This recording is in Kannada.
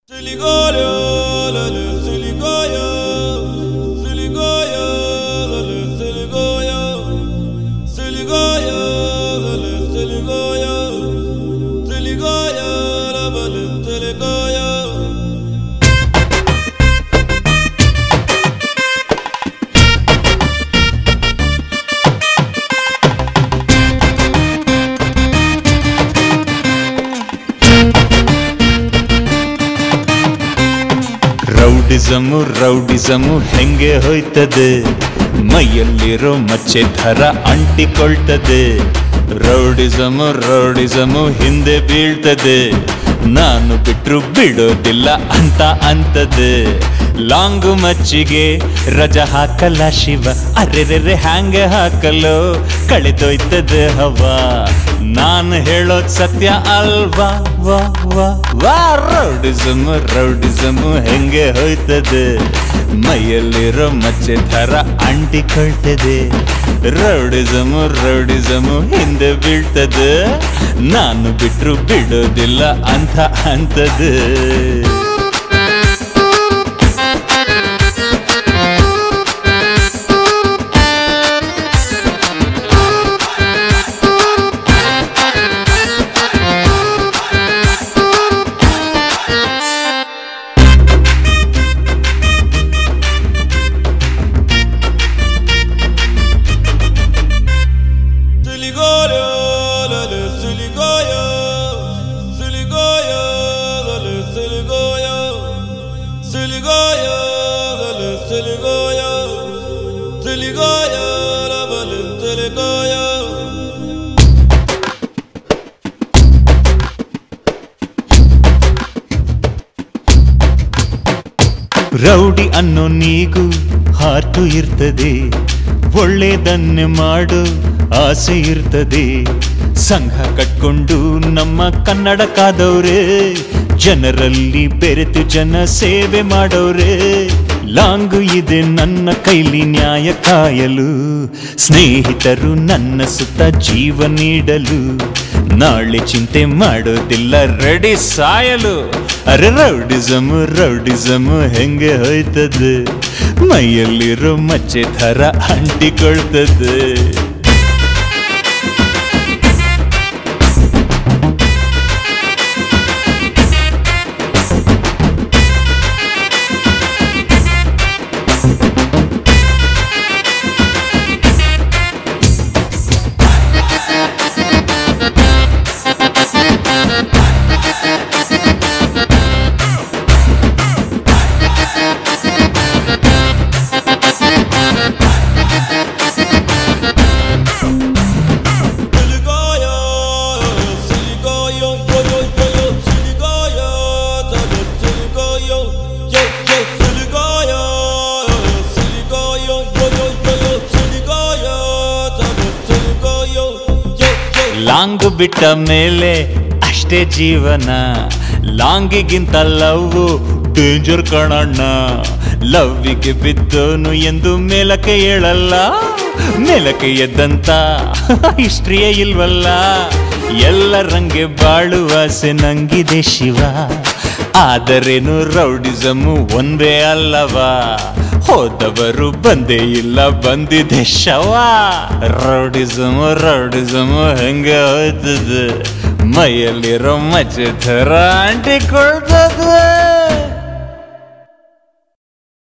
Siligoya, lale, siligoya, siligoya, lale, siligoya, siligoya, lale, siligoya, siligoya, lale, siligoya. Rowdyism rowdyism ಹೆಂಗೆ ಹೋಯ್ತದೆ ಮೈಯಲ್ಲಿರೋ ಮಚ್ಚೆ ಥರ ಅಂಟಿಕೊಳ್ತದೆ ರೌಡಿಸಮು ರೌಡಿಸಮು ಹಿಂದೆ ಬೀಳ್ತದೆ ನಾನು ಬಿಟ್ರು ಬಿಡೋದಿಲ್ಲ ಅಂತ ಅಂತದೆ ಲಾಂಗು ಮಚ್ಚಿಗೆ ರಜ ಹಾಕಲ್ಲ ಶಿವ ಅರೆರೆರೆ ಹ್ಯಾಂಗೆ ಹಾಕಲು ಕಳೆದೋಯ್ತದೆ ಹವಾ ನಾನು ಹೇಳೋದ್ ಸತ್ಯ ಅಲ್ವಾ ವಾ ವಾ ವಾ ರೌಡಿಸಮು ರೌಡಿಸಮು ಹೆಂಗೆ ಹೋಯ್ತದೆ ಮೈಯಲ್ಲಿರೋ ಮಚ್ಚೆ ಥರ ಅಂಟಿಕೊಳ್ತದೆ ರೌಡಿಸಮು ರೌಡಿಸಮು ಹಿಂದೆ ಬೀಳ್ತದೆ ನಾನು ಬಿಟ್ರು ಬಿಡೋದಿಲ್ಲ ಅಂತ ಅಂತದೆ Siligoya, lale, siligoya, siligoya, lale, siligoya, siligoya, lale, siligoya, siligoya, lale, siligoya. Rowdy ಅನ್ನೋ ನೀಗೂ ಹಾರ್ಟು ಇರ್ತದೆ ಒಳ್ಳೇದನ್ನೇ ಮಾಡು ಆಸೆ ಇರ್ತದೆ ಸಂಘ ಕಟ್ಕೊಂಡು ನಮ್ಮ ಕನ್ನಡ ಕಾದವ್ರೆ ಜನರಲ್ಲಿ ಬೆರೆತು ಜನ ಸೇವೆ ಮಾಡೋರೆ ಲಾಂಗು ಇದೆ ನನ್ನ ಕೈಲಿ ನ್ಯಾಯ ಕಾಯಲು ಸ್ನೇಹಿತರು ನನ್ನ ಸುತ್ತ ಜೀವ ನೀಡಲು ನಾಳೆ ಚಿಂತೆ ಮಾಡೋದಿಲ್ಲ ರೆಡಿ ಸಾಯಲು ಅರೆ ರೌಡಿಸಮು ರೌಡಿಸಮು ಹೆಂಗೆ ಹೋಯ್ತದೆ ಮೈಯಲ್ಲಿರೋ ಮಚ್ಚೆ ಥರ ಅಂಟಿಕೊಳ್ತದೆ Siligoya, siligoya, yo yo yo yo, siligoya, lale, siligoya, yo yo, siligoya, siligoya, yo yo yo yo, siligoya, lale, siligoya, yo yo. Long ಬಿಟ್ಟ ಮೇಲೆ ಅಷ್ಟೇ ಜೀವನ ಲಾಂಗಿಗಿಂತ ಲವ್ ಡೇಂಜರ್ ಕಣಣ್ಣ ಲವ್ವಿಗೆ ಬಿದ್ದೋನು ಎಂದು ಮೇಲಕ್ಕೆ ಹೇಳಲ್ಲ ಮೇಲಕ್ಕೆ ಎದ್ದಂತ ಹಿಸ್ಟ್ರಿಯೇ ಇಲ್ವಲ್ಲ ಎಲ್ಲರಂಗೆ ಬಾಳುವ ಆಸೆ ನಂಗಿದೆ ಶಿವ ಆದರೇನು ರೌಡಿಸಮು ಒಂದೇ ಅಲ್ಲವಾ ಹೋದವರು ಬಂದೇ ಇಲ್ಲ ಬಂದಿದೆ ಶವ ರೌಡಿಸಮು ರೌಡಿಸಮು ಹೆಂಗೆ ಹೋಯ್ತದೆ ಮೈಯಲ್ಲಿರೋ ಮಚ್ಚೆ ಥರ ಅಂಟಿಕೊಳ್ತದೆ